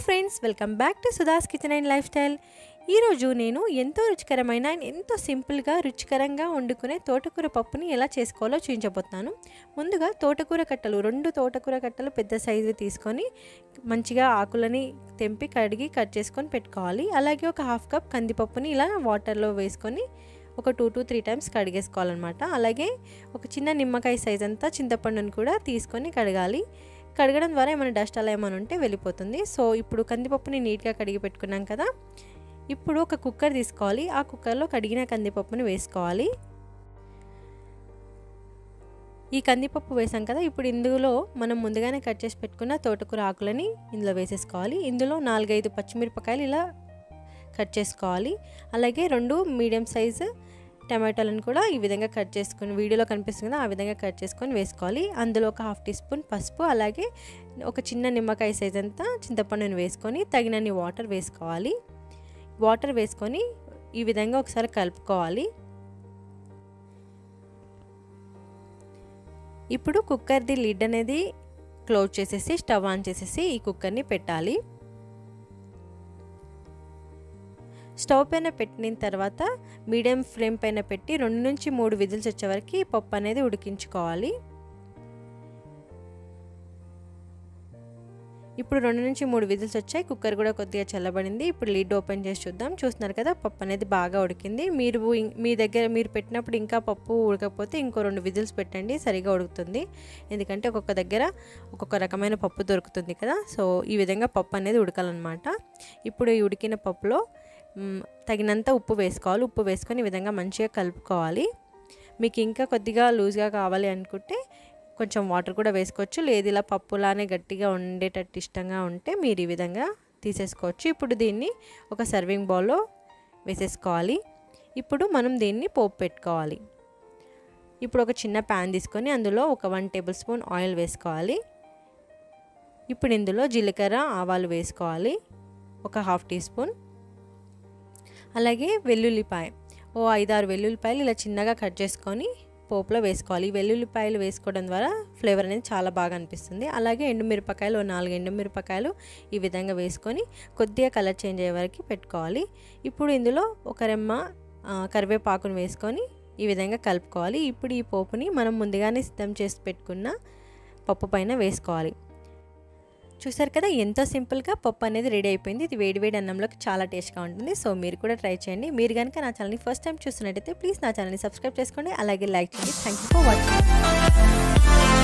friends welcome back to Sudha's kitchen and lifestyle ఈరోజు నేను ఎంతో రుచికరమైన and ఎంతో సింపుల్గా రుచికరంగా వండుకునే తోటకూర పప్పుని ఎలా చేసుకోవాలో చూపించబోతున్నాను ముందుగా తోటకూర కట్టలు రెండు తోటకూర కట్టలు పెద్ద సైజు తీసుకొని మంచిగా ఆకులని తెంపి కడిగి కట్ చేసుకొని పెట్టుకోవాలి అలాగే ఒక హాఫ్ కప్ కందిపప్పుని ఇలా వాటర్లో వేసుకొని ఒక టూ టు త్రీ టైమ్స్ కడిగేసుకోవాలన్నమాట అలాగే ఒక చిన్న నిమ్మకాయ సైజ్ అంతా చింతపండుని కూడా తీసుకొని కడగాలి కడగడం ద్వారా ఏమైనా డస్ట్ అలా ఏమైనా ఉంటే వెళ్ళిపోతుంది సో ఇప్పుడు కందిపప్పుని నీట్గా కడిగి పెట్టుకున్నాం కదా ఇప్పుడు ఒక కుక్కర్ తీసుకోవాలి ఆ కుక్కర్లో కడిగిన కందిపప్పుని వేసుకోవాలి ఈ కందిపప్పు వేసాం కదా ఇప్పుడు ఇందులో మనం ముందుగానే కట్ చేసి పెట్టుకున్న తోటకూర ఆకులని ఇందులో వేసేసుకోవాలి ఇందులో నాలుగైదు పచ్చిమిరపకాయలు ఇలా కట్ చేసుకోవాలి అలాగే రెండు మీడియం సైజు టమాటాలను కూడా ఈ విధంగా కట్ చేసుకొని వీడియోలో కనిపిస్తుంది కదా ఆ విధంగా కట్ చేసుకొని వేసుకోవాలి అందులో ఒక హాఫ్ టీ స్పూన్ పసుపు అలాగే ఒక చిన్న నిమ్మకాయ సైజ్ అంతా చింతపండుని వేసుకొని తగినన్ని వాటర్ వేసుకోవాలి వాటర్ వేసుకొని ఈ విధంగా ఒకసారి కలుపుకోవాలి ఇప్పుడు కుక్కర్ది లిడ్ అనేది క్లోజ్ చేసేసి స్టవ్ ఆన్ చేసేసి ఈ కుక్కర్ని పెట్టాలి స్టవ్ పైన పెట్టిన తర్వాత మీడియం ఫ్లేమ్ పైన పెట్టి రెండు నుంచి మూడు విజిల్స్ వచ్చే వరకు పప్పు అనేది ఉడికించుకోవాలి ఇప్పుడు రెండు నుంచి మూడు విజిల్స్ వచ్చాయి కుక్కర్ కూడా కొద్దిగా చల్లబడింది ఇప్పుడు లిడ్ ఓపెన్ చేసి చూద్దాం చూస్తున్నారు కదా పప్పు అనేది బాగా ఉడికింది మీరు మీ దగ్గర మీరు పెట్టినప్పుడు ఇంకా పప్పు ఉడకపోతే ఇంకో రెండు విజిల్స్ పెట్టండి సరిగా ఉడుకుతుంది ఎందుకంటే ఒక్కొక్క దగ్గర ఒక్కొక్క రకమైన పప్పు దొరుకుతుంది కదా సో ఈ విధంగా పప్పు అనేది ఉడకాలన్నమాట ఇప్పుడు ఈ ఉడికిన పప్పులో తగినంత ఉప్పు వేసుకోవాలి ఉప్పు వేసుకొని ఈ విధంగా మంచిగా కలుపుకోవాలి మీకు ఇంకా కొద్దిగా లూజ్గా కావాలి అనుకుంటే కొంచెం వాటర్ కూడా వేసుకోవచ్చు లేదు ఇలా పప్పులానే గట్టిగా ఉండేటట్టు ఇష్టంగా ఉంటే మీరు ఈ విధంగా తీసేసుకోవచ్చు ఇప్పుడు దీన్ని ఒక సర్వింగ్ బౌల్లో వేసేసుకోవాలి ఇప్పుడు మనం దీన్ని పోపు పెట్టుకోవాలి ఇప్పుడు ఒక చిన్న ప్యాన్ తీసుకొని అందులో ఒక వన్ టేబుల్ స్పూన్ ఆయిల్ వేసుకోవాలి ఇప్పుడు ఇందులో జీలకర్ర ఆవాలు వేసుకోవాలి ఒక హాఫ్ టీ స్పూన్ అలాగే వెల్లుల్లిపాయ ఓ ఐదారు వెల్లుల్లిపాయలు ఇలా చిన్నగా కట్ చేసుకొని పోపులో వేసుకోవాలి వెల్లుల్లిపాయలు వేసుకోవడం ద్వారా ఫ్లేవర్ అనేది చాలా బాగా అనిపిస్తుంది అలాగే ఎండుమిరపకాయలు ఓ నాలుగు ఎండుమిరపకాయలు ఈ విధంగా వేసుకొని కొద్దిగా కలర్ చేంజ్ అయ్యే వరకు పెట్టుకోవాలి ఇప్పుడు ఇందులో ఒక రెమ్మ కరివేపాకును వేసుకొని ఈ విధంగా కలుపుకోవాలి ఇప్పుడు ఈ పోపుని మనం ముందుగానే సిద్ధం చేసి పెట్టుకున్న పప్పు పైన వేసుకోవాలి చూసారు కదా ఎంతో సింపుల్గా పప్పు అనేది రెడీ అయిపోయింది ఇది వేడి వేడి అన్నంలోకి చాలా టేస్ట్గా ఉంటుంది సో మీరు కూడా ట్రై చేయండి మీరు కనుక నా ఛానల్ని ఫస్ట్ టైం చూస్తున్నట్టయితే ప్లీజ్ నా ఛానల్ని సబ్స్క్రైబ్ చేసుకోండి అలాగే లైక్ చేయండి థ్యాంక్ యూ ఫర్ వాచింగ్